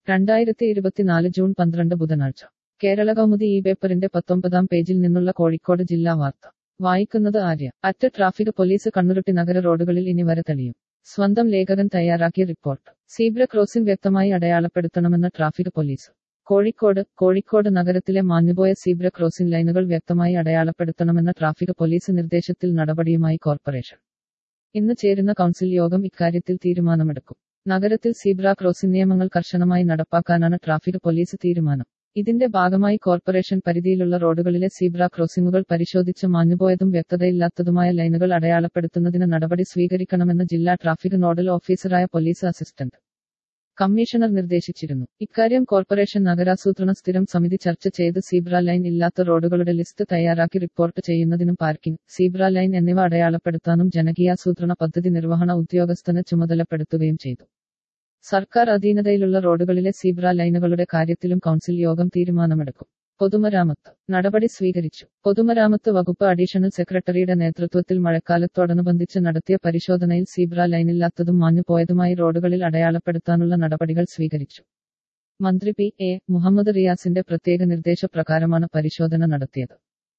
രണ്ടായിരത്തി ഇരുപത്തിനാല് ജൂൺ പന്ത്രണ്ട് ബുധനാഴ്ച കേരള കൗമുദി ഈ പേപ്പറിന്റെ പത്തൊമ്പതാം പേജിൽ നിന്നുള്ള കോഴിക്കോട് ജില്ലാ വാർത്ത വായിക്കുന്നത് ആര്യ അറ്റ ട്രാഫിക് പോലീസ് കണ്ണുരുട്ടി നഗര റോഡുകളിൽ ഇനി വരെ തെളിയും സ്വന്തം ലേഖകൻ തയ്യാറാക്കിയ റിപ്പോർട്ട് സീബ്ര ക്രോസിംഗ് വ്യക്തമായി അടയാളപ്പെടുത്തണമെന്ന് ട്രാഫിക് പോലീസ് കോഴിക്കോട് കോഴിക്കോട് നഗരത്തിലെ മാഞ്ഞുപോയ സീബ്ര ക്രോസിംഗ് ലൈനുകൾ വ്യക്തമായി അടയാളപ്പെടുത്തണമെന്ന ട്രാഫിക് പോലീസ് നിർദ്ദേശത്തിൽ നടപടിയുമായി കോർപ്പറേഷൻ ഇന്ന് ചേരുന്ന കൗൺസിൽ യോഗം ഇക്കാര്യത്തിൽ തീരുമാനമെടുക്കും നഗരത്തിൽ സീബ്ര ക്രോസിംഗ് നിയമങ്ങൾ കർശനമായി നടപ്പാക്കാനാണ് ട്രാഫിക് പോലീസ് തീരുമാനം ഇതിന്റെ ഭാഗമായി കോർപ്പറേഷൻ പരിധിയിലുള്ള റോഡുകളിലെ സീബ്ര ക്രോസിംഗുകൾ പരിശോധിച്ച് മാഞ്ഞുപോയതും വ്യക്തതയില്ലാത്തതുമായ ലൈനുകൾ അടയാളപ്പെടുത്തുന്നതിന് നടപടി സ്വീകരിക്കണമെന്ന് ജില്ലാ ട്രാഫിക് നോഡൽ ഓഫീസറായ പോലീസ് അസിസ്റ്റന്റ് കമ്മീഷണർ നിർദ്ദേശിച്ചിരുന്നു ഇക്കാര്യം കോർപ്പറേഷൻ നഗരാസൂത്രണ സ്ഥിരം സമിതി ചർച്ച ചെയ്ത് സീബ്ര ലൈൻ ഇല്ലാത്ത റോഡുകളുടെ ലിസ്റ്റ് തയ്യാറാക്കി റിപ്പോർട്ട് ചെയ്യുന്നതിനും പാർക്കിംഗ് സീബ്ര ലൈൻ എന്നിവ അടയാളപ്പെടുത്താനും ജനകീയാസൂത്രണ പദ്ധതി നിർവഹണ ഉദ്യോഗസ്ഥന് ചുമതലപ്പെടുത്തുകയും ചെയ്തു സർക്കാർ അധീനതയിലുള്ള റോഡുകളിലെ സീബ്ര ലൈനുകളുടെ കാര്യത്തിലും കൗൺസിൽ യോഗം തീരുമാനമെടുക്കും പൊതുമരാമത്ത് നടപടി സ്വീകരിച്ചു പൊതുമരാമത്ത് വകുപ്പ് അഡീഷണൽ സെക്രട്ടറിയുടെ നേതൃത്വത്തിൽ മഴക്കാലത്തോടനുബന്ധിച്ച് നടത്തിയ പരിശോധനയിൽ സീബ്ര ലൈനില്ലാത്തതും മാഞ്ഞുപോയതുമായി റോഡുകളിൽ അടയാളപ്പെടുത്താനുള്ള നടപടികൾ സ്വീകരിച്ചു മന്ത്രി പി എ മുഹമ്മദ് റിയാസിന്റെ പ്രത്യേക നിർദ്ദേശപ്രകാരമാണ് പരിശോധന നടത്തിയത്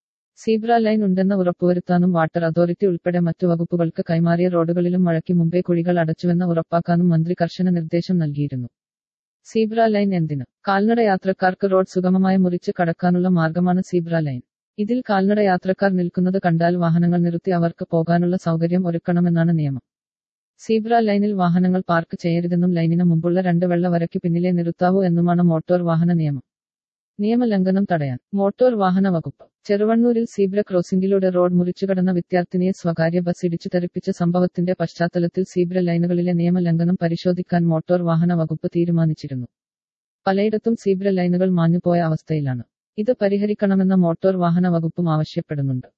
സീബ്ര ലൈൻ ഉണ്ടെന്ന് ഉറപ്പുവരുത്താനും വാട്ടർ അതോറിറ്റി ഉൾപ്പെടെ മറ്റു വകുപ്പുകൾക്ക് കൈമാറിയ റോഡുകളിലും മഴയ്ക്ക് മുമ്പേ കുഴികൾ അടച്ചുവെന്ന് ഉറപ്പാക്കാനും മന്ത്രി കർശന നിർദ്ദേശം നൽകിയിരുന്നു സീബ്ര ലൈൻ എന്തിന് കാൽനട യാത്രക്കാർക്ക് റോഡ് സുഗമമായി മുറിച്ച് കടക്കാനുള്ള മാർഗമാണ് സീബ്ര ലൈൻ ഇതിൽ കാൽനട യാത്രക്കാർ നിൽക്കുന്നത് കണ്ടാൽ വാഹനങ്ങൾ നിർത്തി അവർക്ക് പോകാനുള്ള സൗകര്യം ഒരുക്കണമെന്നാണ് നിയമം സീബ്ര ലൈനിൽ വാഹനങ്ങൾ പാർക്ക് ചെയ്യരുതെന്നും ലൈനിന് മുമ്പുള്ള രണ്ട് വെള്ള വരയ്ക്ക് പിന്നിലെ നിർത്താവൂ എന്നുമാണ് മോട്ടോർ വാഹന നിയമം നിയമലംഘനം തടയാൻ മോട്ടോർ വാഹന വകുപ്പ് ചെറുവണ്ണൂരിൽ സീബ്ര ക്രോസിംഗിലൂടെ റോഡ് മുറിച്ചുകടന്ന വിദ്യാർത്ഥിനിയെ സ്വകാര്യ ബസ് ഇടിച്ചു തെറിപ്പിച്ച സംഭവത്തിന്റെ പശ്ചാത്തലത്തിൽ സീബ്ര ലൈനുകളിലെ നിയമലംഘനം പരിശോധിക്കാൻ മോട്ടോർ വാഹന വകുപ്പ് തീരുമാനിച്ചിരുന്നു പലയിടത്തും സീബ്ര ലൈനുകൾ മാഞ്ഞുപോയ അവസ്ഥയിലാണ് ഇത് പരിഹരിക്കണമെന്ന മോട്ടോർ വാഹന വകുപ്പും ആവശ്യപ്പെടുന്നുണ്ട്